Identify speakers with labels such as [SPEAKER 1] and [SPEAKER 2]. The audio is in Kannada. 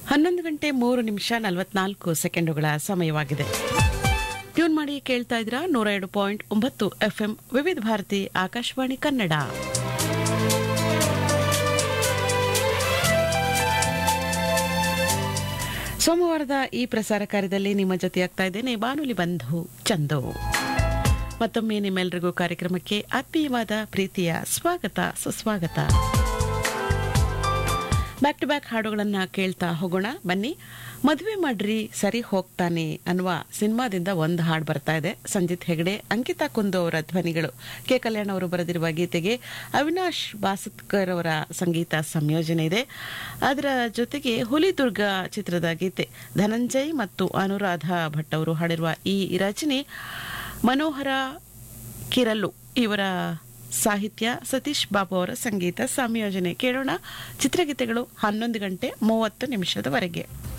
[SPEAKER 1] ಹನ್ನೊಂದು ಗಂಟೆ ಮೂರು ನಿಮಿಷ ನಲವತ್ನಾಲ್ಕು ಸೆಕೆಂಡುಗಳ ಸಮಯವಾಗಿದೆ ಟ್ಯೂನ್ ಮಾಡಿ ಕೇಳ್ತಾ ಇದ್ರ ನೂರ ಎರಡು ಪಾಯಿಂಟ್ ಒಂಬತ್ತು ಎಫ್ಎಂ ವಿವಿಧ ಭಾರತಿ ಆಕಾಶವಾಣಿ ಕನ್ನಡ ಸೋಮವಾರದ ಈ ಪ್ರಸಾರ ಕಾರ್ಯದಲ್ಲಿ ನಿಮ್ಮ ಜೊತೆಯಾಗ್ತಾ ಇದ್ದೇನೆ ಬಾನುಲಿ ಬಂಧು ಚಂದು ಮತ್ತೊಮ್ಮೆ ನಿಮ್ಮೆಲ್ಲರಿಗೂ ಕಾರ್ಯಕ್ರಮಕ್ಕೆ ಆತ್ಮೀಯವಾದ ಪ್ರೀತಿಯ ಸ್ವಾಗತ ಸುಸ್ವಾಗತ ಬ್ಯಾಕ್ ಟು ಬ್ಯಾಕ್ ಹಾಡುಗಳನ್ನ ಕೇಳ್ತಾ ಹೋಗೋಣ ಬನ್ನಿ ಮದುವೆ ಮಾಡ್ರಿ ಸರಿ ಹೋಗ್ತಾನೆ ಅನ್ನುವ ಸಿನಿಮಾದಿಂದ ಒಂದು ಹಾಡು ಬರ್ತಾ ಇದೆ ಸಂಜಿತ್ ಹೆಗಡೆ ಅಂಕಿತಾ ಕುಂದು ಅವರ ಧ್ವನಿಗಳು ಕೆ ಕಲ್ಯಾಣ್ ಅವರು ಬರೆದಿರುವ ಗೀತೆಗೆ ಅವಿನಾಶ್ ಬಾಸತ್ಕರ್ ಅವರ ಸಂಗೀತ ಸಂಯೋಜನೆ ಇದೆ ಅದರ ಜೊತೆಗೆ ಹುಲಿದುರ್ಗ ಚಿತ್ರದ ಗೀತೆ ಧನಂಜಯ್ ಮತ್ತು ಅನುರಾಧ ಭಟ್ ಅವರು ಹಾಡಿರುವ ಈ ರಚನೆ ಮನೋಹರ ಕಿರಲ್ಲು ಇವರ ಸಾಹಿತ್ಯ ಸತೀಶ್ ಬಾಬು ಅವರ ಸಂಗೀತ ಸಂಯೋಜನೆ ಕೇಳೋಣ ಚಿತ್ರಗೀತೆಗಳು ಹನ್ನೊಂದು ಗಂಟೆ ಮೂವತ್ತು ನಿಮಿಷದವರೆಗೆ